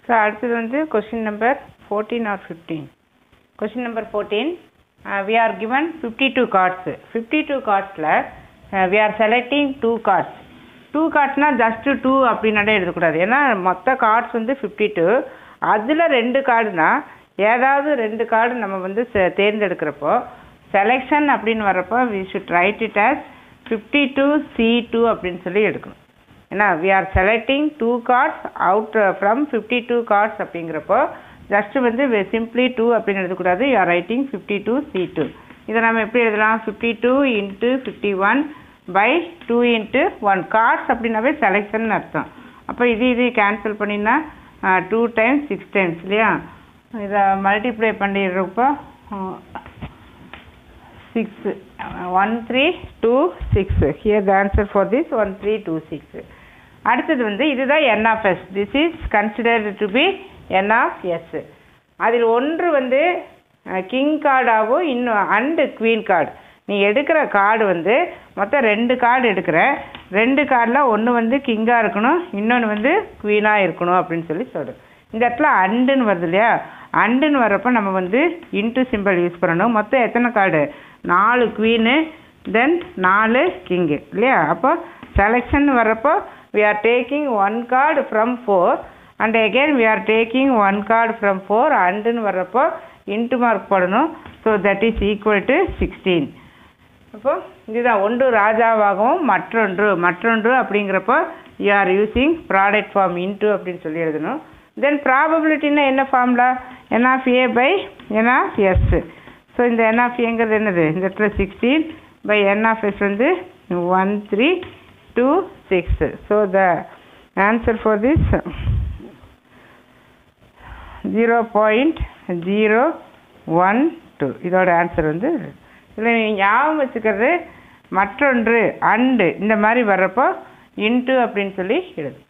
so அடுத்தது வந்து question number fourteen or fifteen question number fourteen we are given fifty two cards fifty two கார்ட்ஸில் we are selecting two cards two கார்ட்ஸ்னால் just two அப்படின்னாலே எழுதக்கூடாது ஏன்னா மொத்த cards வந்து ஃபிஃப்டி டூ அதில் ரெண்டு கார்டுனா ஏதாவது ரெண்டு கார்டு நம்ம வந்து செ- தேர்ந்தெடுக்கிறப்போ செலெக்ஷன் அப்படின்னு வர்றப்போ we should write it as fifty two C two அப்படின்னு சொல்லி எடுக்கணும் ஏன்னா we are selecting two cards out from fifty two cards அப்படிங்கிறப்போ ஜஸ்ட்டு வந்து சிம்ப்ளி டூ அப்படின்னு எழுதக்கூடாது you are writing fifty two C two இதை நம்ம எப்படி எழுதலாம் fifty two into fifty one by two into one cards அப்படின்னாவே செலெக்ஷன் அர்த்தம் அப்போ இது இது கேன்சல் பண்ணினா டூ டைம்ஸ் சிக்ஸ் டைம்ஸ் இல்லையா இதை மல்டிப்ளை பண்ணிடுறப்போ six one three two six here the answer for this one three two six அடுத்தது வந்து இதுதான் n of S this is considered to be n of S அதில் ஒன்று வந்து கிங் கார்டாகவும் இன்னும் அண்டு குவீன் கார்டு நீ எடுக்கிற கார்டு வந்து மொத்தம் ரெண்டு கார்டு எடுக்கிற ரெண்டு கார்டில் ஒன்று வந்து கிங்காக இருக்கணும் இன்னொன்று வந்து குவீனாக இருக்கணும் அப்படின்னு சொல்லி சொல்கிறேன் இந்த இடத்துல அண்டுன்னு வருது இல்லையா அண்டுன்னு வர்றப்போ நம்ம வந்து இன்ட்டு சிம்பிள் யூஸ் பண்ணணும் மொத்தம் எத்தனை கார்டு நாலு குவீனு தென் நாலு கிங்கு இல்லையா அப்போ செலெக்ஷன் வர்றப்போ we are taking one card from four and again we are taking one card from four அண்டுன்னு வர்றப்போ இன்ட்டு மார்க் போடணும் so that is equal to sixteen அப்போ இதுதான் ஒன்று ராஜாவாகவும் மற்றொன்று மற்றொன்று அப்படிங்கிறப்போ you are using product form into அப்படின்னு சொல்லி எழுதணும் தென் ப்ராபபிலிட்டின்னா என்ன formula n of A by n of S so இந்த என் ஆஃப் ஏங்கிறது என்னது இந்த இடத்துல sixteen by n of S வந்து one three two six so the answer for this zero point zero one two இதோட answer வந்து இதில் நீங்கள் ஞாபகம் வச்சுக்கிறது மற்றொன்று அண்டு இந்த மாதிரி வர்றப்போ இன்ட்டு அப்படின்னு சொல்லி எழுது